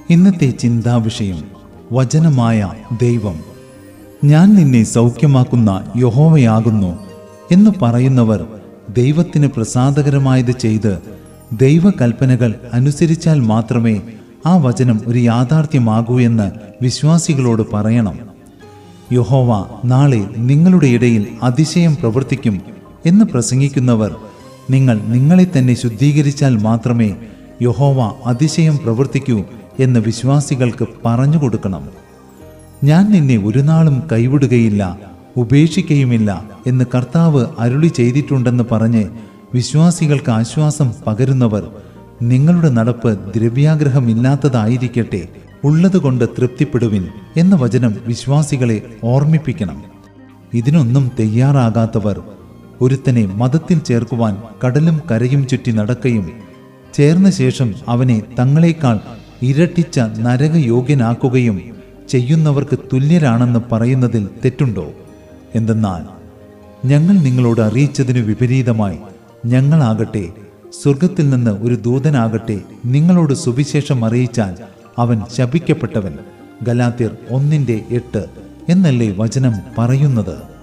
ഇന്നത്തെ ചിന്താവിഷയം വചനമായ ദൈവം ഞാൻ നിന്നെ സൗഖ്യമാക്കുന്ന യഹോവയാകുന്നു എന്ന് പറയുന്നവർ ദൈവത്തിന് പ്രസാദകരമായത് ചെയ്ത് ദൈവകൽപ്പനകൾ അനുസരിച്ചാൽ മാത്രമേ ആ വചനം ഒരു യാഥാർത്ഥ്യമാകൂ എന്ന് വിശ്വാസികളോട് പറയണം യഹോവ നാളെ നിങ്ങളുടെ ഇടയിൽ അതിശയം പ്രവർത്തിക്കും എന്ന് പ്രസംഗിക്കുന്നവർ നിങ്ങൾ നിങ്ങളെ തന്നെ ശുദ്ധീകരിച്ചാൽ മാത്രമേ യഹോവ അതിശയം പ്രവർത്തിക്കൂ എന്ന് വിശ്വാസികൾക്ക് പറഞ്ഞു കൊടുക്കണം ഞാൻ നിന്നെ ഒരു നാളും കൈവിടുകയില്ല ഉപേക്ഷിക്കുകയുമില്ല എന്ന് കർത്താവ് അരുളി ചെയ്തിട്ടുണ്ടെന്ന് പറഞ്ഞ് വിശ്വാസികൾക്ക് ആശ്വാസം പകരുന്നവർ നിങ്ങളുടെ നടപ്പ് ദ്രവ്യാഗ്രഹമില്ലാത്തതായിരിക്കട്ടെ ഉള്ളതുകൊണ്ട് തൃപ്തിപ്പെടുവിൻ എന്ന വചനം വിശ്വാസികളെ ഓർമ്മിപ്പിക്കണം ഇതിനൊന്നും തയ്യാറാകാത്തവർ ഒരുത്തനെ മതത്തിൽ ചേർക്കുവാൻ കടലും കരയും ചുറ്റി നടക്കുകയും ചേർന്ന ശേഷം അവനെ തങ്ങളെക്കാൾ ഇരട്ടിച്ച നരകയോഗ്യനാക്കുകയും ചെയ്യുന്നവർക്ക് തുല്യരാണെന്ന് പറയുന്നതിൽ തെറ്റുണ്ടോ എന്തെന്നാൽ ഞങ്ങൾ നിങ്ങളോട് അറിയിച്ചതിനു വിപരീതമായി ഞങ്ങളാകട്ടെ സ്വർഗത്തിൽ നിന്ന് ഒരു ദൂതനാകട്ടെ നിങ്ങളോട് സുവിശേഷം അറിയിച്ചാൽ അവൻ ശപിക്കപ്പെട്ടവൻ ഗലാത്യർ ഒന്നിന്റെ എട്ട് എന്നല്ലേ വചനം പറയുന്നത്